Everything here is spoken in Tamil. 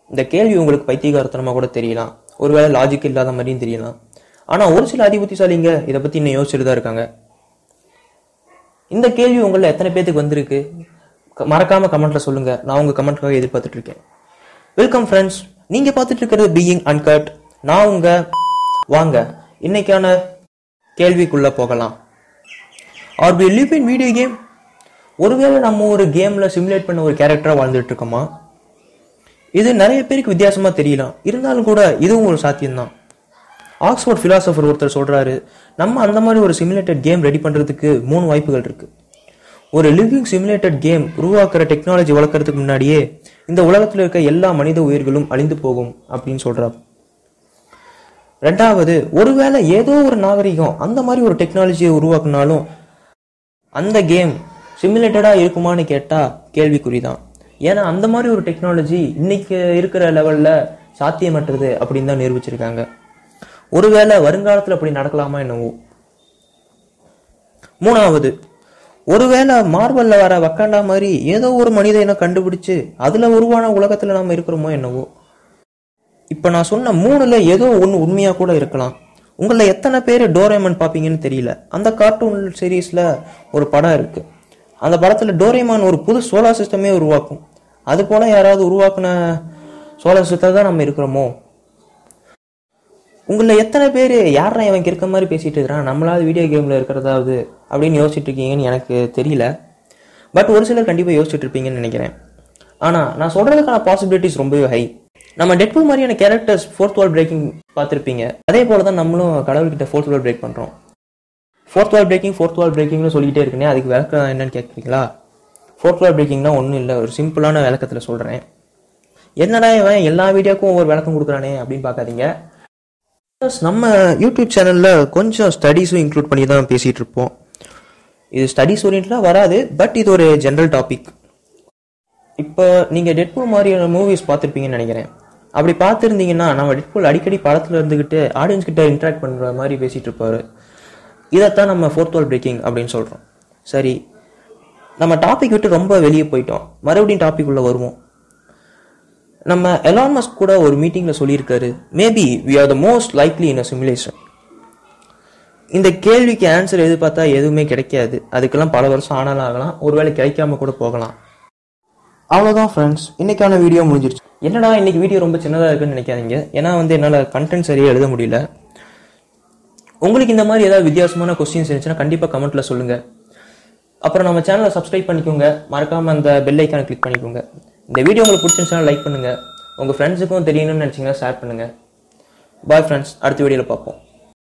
இந்த கேள்வி உங்களுக்கு பைத்தியகாரத்தனமா கூட தெரியலாம் ஒருவேளை லாஜிக் இல்லாத மாதிரியும் தெரியலாம் ஆனா ஒரு சில அதிபுத்திசாலிங்க இதை பத்தி இன்னும் யோசிச்சுட்டு தான் இருக்காங்க இந்த கேள்வி உங்கள எத்தனை பேத்துக்கு வந்திருக்கு க- மறக்காம கமெண்ட்ல சொல்லுங்க நான் உங்க கமெண்ட்காக எதிர்பார்த்துட்டு இருக்கேன் வெல்கம் ஃப்ரெண்ட்ஸ் நீங்க பார்த்துட்டு இருக்கிறது பீயிங் அன்கட் நான் உங்க வாங்க இன்னைக்கான கேள்விக்குள்ள போகலாம் are we live in video game ஒருவேளை நம்ம ஒரு கேம்ல சிமுலேட் பண்ண ஒரு கேரக்டரா வாழ்ந்துட்டு இருக்கோமா இது நிறைய பேருக்கு வித்தியாசமா தெரியலாம் இருந்தாலும் கூட இதுவும் ஒரு சாத்தியம்தான் ஆக்ஸ்போர்ட் பிலாசபர் ஒருத்தர் சொல்றாரு நம்ம அந்த மாதிரி ஒரு சிமுலேட்டட் கேம் ரெடி பண்றதுக்கு மூணு வாய்ப்புகள் இருக்கு ஒரு லிவிங் சிமுலேட்டட் கேம் உருவாக்குற டெக்னாலஜி வளர்க்கறதுக்கு முன்னாடியே இந்த உலகத்தில் இருக்க எல்லா மனித உயிர்களும் அழிந்து போகும் அப்படின்னு சொல்றார் ரெண்டாவது ஒருவேளை ஏதோ ஒரு நாகரிகம் அந்த மாதிரி ஒரு டெக்னாலஜியை உருவாக்குனாலும் அந்த கேம் சிமுலேட்டடா இருக்குமான்னு கேட்டா கேள்விக்குறிதான் ஏன்னா அந்த மாதிரி ஒரு டெக்னாலஜி இன்னைக்கு இருக்கிற லெவல்ல சாத்தியமற்றது அப்படின்னு தான் நிரூபிச்சிருக்காங்க ஒருவேளை வருங்காலத்துல அப்படி நடக்கலாமா என்னவோ மூணாவது ஒருவேளை மார்வல்ல வர வக்காண்டா மாதிரி ஏதோ ஒரு மனித இனம் கண்டுபிடிச்சு அதுல உருவான உலகத்துல நாம இருக்கிறோமோ என்னவோ இப்ப நான் சொன்ன மூணுல ஏதோ ஒண்ணு உண்மையா கூட இருக்கலாம் உங்கள எத்தனை பேர் டோரேமான் பாப்பீங்கன்னு தெரியல அந்த கார்ட்டூன் சீரீஸ்ல ஒரு படம் இருக்கு அந்த படத்துல டோரேமான் ஒரு புது சோலார் சிஸ்டமே உருவாக்கும் அது போல யாராவது உருவாக்குன சோலார் சிஸ்டத்தை தான் நம்ம இருக்கிறோமோ உங்கள எத்தனை பேர் யாரா இவன் இருக்க மாதிரி பேசிட்டு இருக்கிறான் நம்மளாவது வீடியோ கேம்ல இருக்கிறதாவது அப்படின்னு யோசிச்சுட்டு இருக்கீங்கன்னு எனக்கு தெரியல பட் ஒரு சிலர் கண்டிப்பா யோசிச்சுட்டு இருப்பீங்கன்னு நினைக்கிறேன் ஆனா நான் சொல்றதுக்கான பாசிபிலிட்டிஸ் ரொம்பவே ஹை நம்ம டெட்பூல் மாதிரியான கேரக்டர்ஸ் ஃபோர்த் வால் பிரேக்கிங் பார்த்துருப்பீங்க அதே போல தான் நம்மளும் கடவுள்கிட்ட ஃபோர்த் வால் பிரேக் பண்றோம் fourth wall breaking fourth wall பிரேக்கிங்னு சொல்லிட்டே இருக்கேனே அதுக்கு விளக்கம் என்னன்னு கேட்குறீங்களா ஃபோர்த் வால் பிரேக்கிங்னா ஒன்றும் இல்லை ஒரு சிம்பிளான விளக்கத்தில் சொல்கிறேன் என்னடா இவன் எல்லா வீடியோக்கும் ஒவ்வொரு விளக்கம் கொடுக்குறானே அப்படின்னு பார்க்காதீங்க Plus, நம்ம யூடியூப் சேனலில் கொஞ்சம் ஸ்டடீஸும் இன்க்ளூட் பண்ணி தான் பேசிகிட்டு இருப்போம் இது ஸ்டடீஸ் ஓரியன்ட்லாம் வராது பட் இது ஒரு ஜென்ரல் டாபிக் இப்போ நீங்கள் டெட்பூல் மாதிரியான மூவிஸ் பார்த்துருப்பீங்கன்னு நினைக்கிறேன் அப்படி பார்த்துருந்தீங்கன்னா நம்ம டெட்பூல் அடிக்கடி படத்தில் இருந்துக்கிட்டு ஆடியன்ஸ் கிட்ட இன்ட்ராக்ட் பண்ணுற மாதிரி பேசிகிட்டு இருப்பாரு இதைத்தான் நம்ம ஃபோர்த் வால் பிரேக்கிங் அப்படின்னு சொல்கிறோம் சரி நம்ம டாபிக் விட்டு ரொம்ப வெளியே போயிட்டோம் மறுபடியும் டாபிக் உள்ள வருவோம் நம்ம எலான் மஸ்க் கூட ஒரு மீட்டிங்ல சொல்லியிருக்காரு maybe we are the most likely in a simulation இந்த கேள்விக்கு ஆன்சர் எதிர்பார்த்தா எதுவுமே கிடைக்காது அதுக்கெல்லாம் பல வருஷம் ஆனாலும் ஆகலாம் ஒருவேளை கிடைக்காம கூட போகலாம் அவ்வளோதான் ஃப்ரெண்ட்ஸ் இன்னைக்கான வீடியோ முடிஞ்சிருச்சு என்னடா இன்னைக்கு வீடியோ ரொம்ப சின்னதாக இருக்குன்னு நினைக்காதீங்க ஏன்னா வந்து என்னால் கண்டென்ட் சரியாக எழுத முடியல உங்களுக்கு இந்த மாதிரி ஏதாவது வித்தியாசமான கொஸ்டின்ஸ் இருந்துச்சுன்னா கண்டிப்பாக கமெண்ட்ல சொல்லுங்க அப்புறம் நம்ம சேனலை சப்ஸ்கிரைப் பண்ணிக்கோங்க மறக்காம அந்த பெல் ஐக்கானை கிளிக் பண்ணிக்கோங்க இந்த வீடியோ உங்களுக்கு பிடிச்சிருந்துச்சுன்னா லைக் பண்ணுங்க உங்க ஃப்ரெண்ட்ஸுக்கும் தெரியணும்னு நினைச்சீங்கன்னா ஷேர் பண்ணுங்க பாய் ஃப்ரெண்ட்ஸ் அடுத்த வீடியோவில் பார்ப்போம்